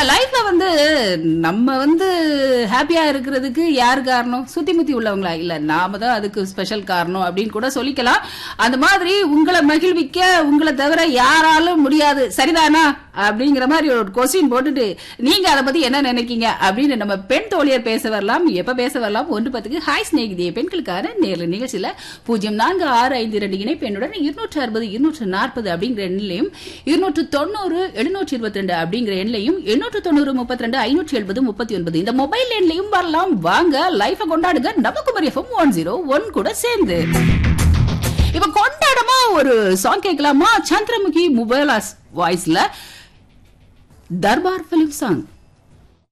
லைஃப்ல வந்து நம்ம வந்து ஹாப்பியா இருக்கிறதுக்கு யார் காரணம் சுத்தி முத்தி உள்ளவங்களா இல்ல நாம தான் அதுக்கு ஸ்பெஷல் காரணம் அப்படின்னு கூட சொல்லிக்கலாம் அந்த மாதிரி உங்களை மகிழ்விக்க உங்களை தவிர யாராலும் முடியாது சரிதானா அப்படிங்கிற மாதிரி ஒரு கொஸ்டின் போட்டுட்டு நீங்க அதை பத்தி என்ன நினைக்கீங்க அப்படின்னு நம்ம பெண் தோழியர் பேச வரலாம் எப்ப பேச வரலாம் ஒன்று பத்துக்கு ஹாய் ஸ்நேகிதிய பெண்களுக்கான நேரில் நிகழ்ச்சியில பூஜ்ஜியம் நான்கு ஆறு ஐந்து ரெண்டு இணைப்பெண்ணுடன் இருநூற்று அறுபது இருநூற்று நாற்பது அப்படிங்கிற எண்ணிலையும் இருநூற்று தொண்ணூறு எழுநூற்று இருபத்தி ரெண்டு அப்படிங்கிற எண்ணிலையும் எண்ணூற்று தொண்ணூறு முப்பத்தி ரெண்டு ஐநூற்றி எழுபது முப்பத்தி ஒன்பது இந்த மொபைல் எண்ணிலையும் வரலாம் வாங்க லைஃப கொண்டாடுங்க நமக்குமரி எஃப்எம் ஒன் ஜீரோ ஒன் கூட சேர்ந்து இப்ப கொண்டாடமா ஒரு சாங் கேட்கலாமா சந்திரமுகி முபேலாஸ் வாய்ஸ்ல தர்பார் பிலிம் சாங்